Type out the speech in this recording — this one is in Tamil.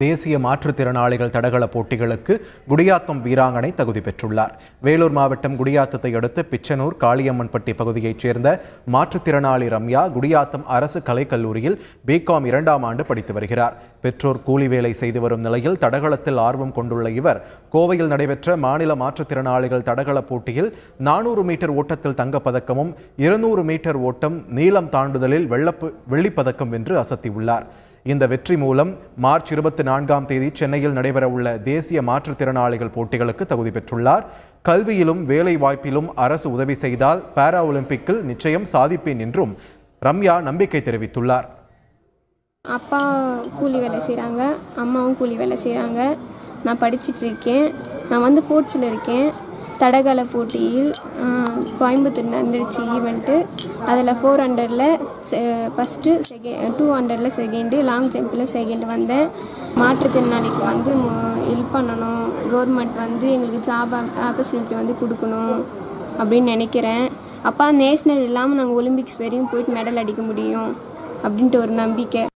தேசிய மாற்றுத்திறனாளிகள் தடகள போட்டிகளுக்கு குடியாத்தம் வீராங்கனை தகுதி பெற்றுள்ளார் வேலூர் மாவட்டம் குடியாத்தத்தை அடுத்து பிச்சனூர் காளியம்மன்பட்டி பகுதியைச் சேர்ந்த மாற்றுத்திறனாளி ரம்யா குடியாத்தம் அரசு கலைக்கல்லூரியில் பிகாம் இரண்டாம் ஆண்டு படித்து வருகிறார் பெற்றோர் கூலி வேலை செய்து வரும் நிலையில் தடகளத்தில் ஆர்வம் கொண்டுள்ள இவர் கோவையில் நடைபெற்ற மாநில மாற்றுத்திறனாளிகள் தடகள போட்டியில் நானூறு மீட்டர் ஓட்டத்தில் தங்கப்பதக்கமும் இருநூறு மீட்டர் ஓட்டம் நீளம் தாண்டுதலில் வெள்ளப்பு வெள்ளிப்பதக்கம் வென்று அசத்தியுள்ளார் இந்த வெற்றி மூலம் மார்ச் இருபத்தி நான்காம் தேதி சென்னையில் நடைபெறவுள்ள தேசிய மாற்றுத்திறனாளிகள் போட்டிகளுக்கு தகுதி பெற்றுள்ளார் கல்வியிலும் வேலை வாய்ப்பிலும் அரசு உதவி செய்தால் பாரா ஒலிம்பிக்கில் நிச்சயம் சாதிப்பேன் என்றும் ரம்யா நம்பிக்கை தெரிவித்துள்ளார் அப்பா கூலி வேலை செய்கிறாங்க அம்மாவும் கூலி வேலை செய்கிறாங்க நான் படிச்சுட்டு இருக்கேன் நான் வந்து ஸ்போர்ட்ஸில் இருக்கேன் தடகள போட்டியில் ஆஹ், கோயம்புத்தூர் நடந்துருச்சு ஈவெண்ட்டு அதில் ஃபோர் ஹண்ட்ரடில் ஃபஸ்ட்டு செகண்ட் டூ ஹண்ட்ரடில் செகண்டு லாங் ஜம்பில் செகண்ட் வந்தேன் மாற்றுத்திறனாளிக்கு வந்து ஹெல்ப் பண்ணணும் கவர்மெண்ட் வந்து எங்களுக்கு ஜாப் ஆப்பர்ச்சுனிட்டி வந்து கொடுக்கணும் அப்படின்னு நினைக்கிறேன் அப்பா நேஷ்னல் இல்லாமல் நாங்கள் ஒலிம்பிக்ஸ் வரையும் போயிட்டு மெடல் அடிக்க முடியும் அப்படின்ட்டு ஒரு நம்பிக்கை